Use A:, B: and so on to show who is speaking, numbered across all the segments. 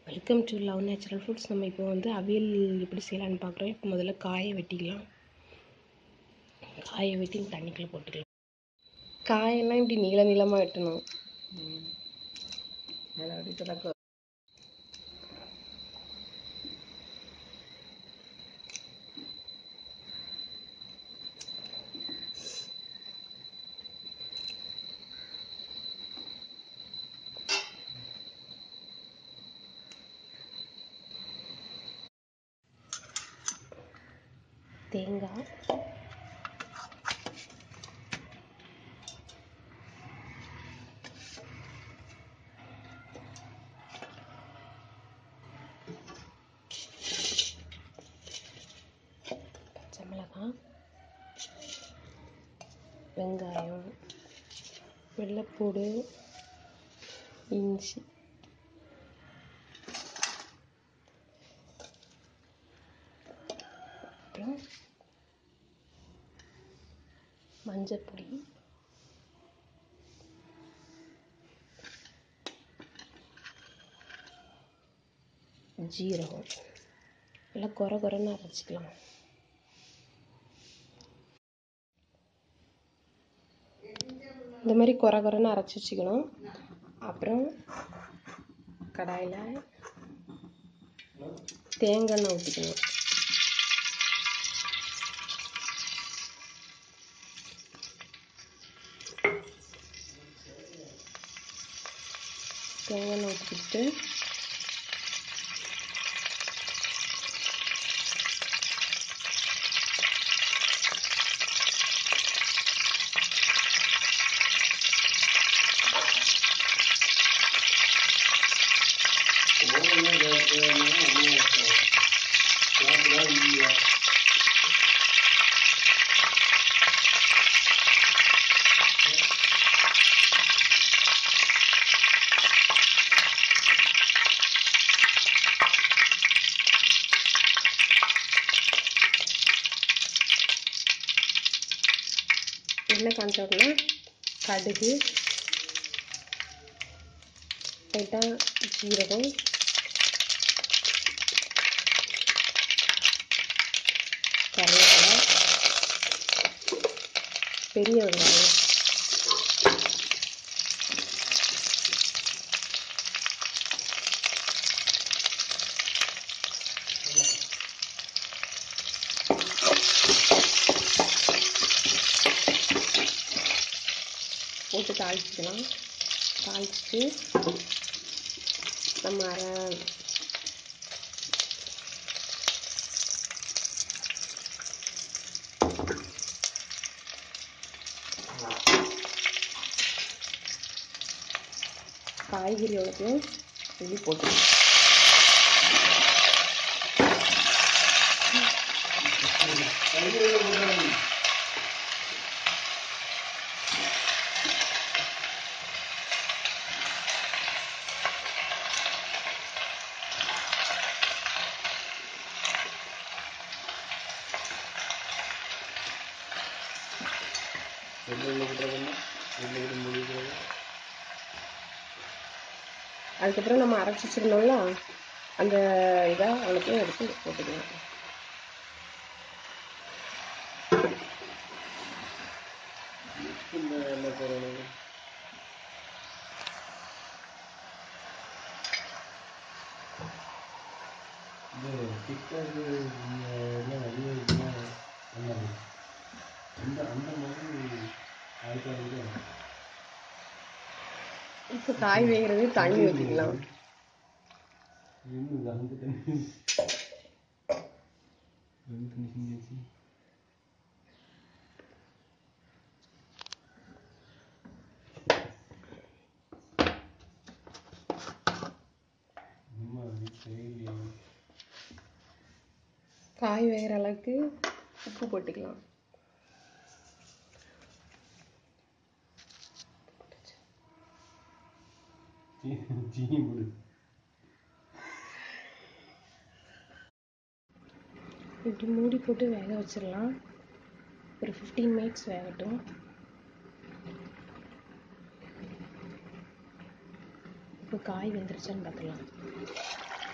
A: welcome to love natural foods நம்ம இப்போ வந்து அவியல் எப்படி செய்யலான்னு பார்க்குறோம் இப்போ முதல்ல காயை வெட்டிக்கலாம் காயை வெட்டி தண்ணிக்குள்ளே போட்டுக்கலாம் காயெல்லாம் இப்படி நீள நீளமாக வெட்டணும்
B: அதில் அப்படி கிடக்கும்
A: தேங்காய் பச்சை மிளகாய் வெங்காயம் வெள்ளைப்பூடு இஞ்சி அப்புறம் மஞ்சப்பொடி ஜீரகம் நல்லா குறை குறைன்னு அரைச்சிக்கலாம் இந்த மாதிரி குறை குறைன்னு அரைச்சி வச்சுக்கணும் அப்புறம் கடாயில் தேங்காய் எண்ணெய் ஊற்றிக்கணும் தேங்காய் எண்ணெய் ஊற்றிக்கிட்டு எண்ணெய் காஞ்ச உடனே கடுகு லைட்டாக ஜீரகம் கருவேப்பிலை பெரிய வெங்காயம் போட்டு தாளிச்சிக்கலாம் தாளிச்சிட்டு நம்ம அரை காய்கறியோடத்தையும் இது போட்டு அதுக்கப்புறம் நம்ம அரைச்சி வச்சிருந்தோம்ல அந்த இதை அவ்வளோத்தையும் எடுத்து போட்டுக்கலாம் இப்போ காய் வேகிறது தண்ணி ஊற்றிக்கலாம் காய் வேகிற அளவுக்கு உப்பு போட்டுக்கலாம் இப்படி மூடி போட்டு வேக வச்சிடலாம் ஒரு ஃபிஃப்டீன் மினிட்ஸ் வேகட்டும் இப்போ காய் வெந்துருச்சான்னு பார்த்துக்கலாம்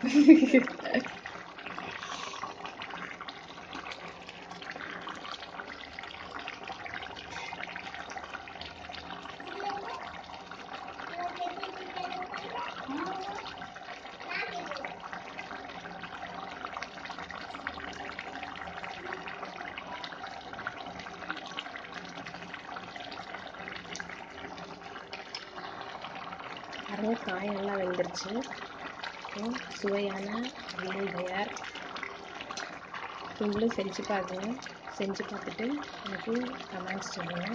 A: பாருங்க காய் நல்லா வெந்துருச்சு ம், சுவையான அவியல் தயார் நீங்களும் செஞ்சு பாருங்க செஞ்சு பார்த்துட்டு எனக்கு கமெண்ட்ஸ் சொல்லுங்கள்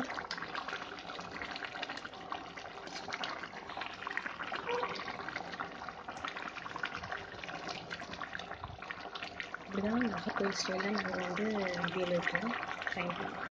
A: இப்படிதான் நாகர்கோவில் ஸ்டைலில் நாங்கள் வந்து அவியல் வைப்போம் தேங்க்யூ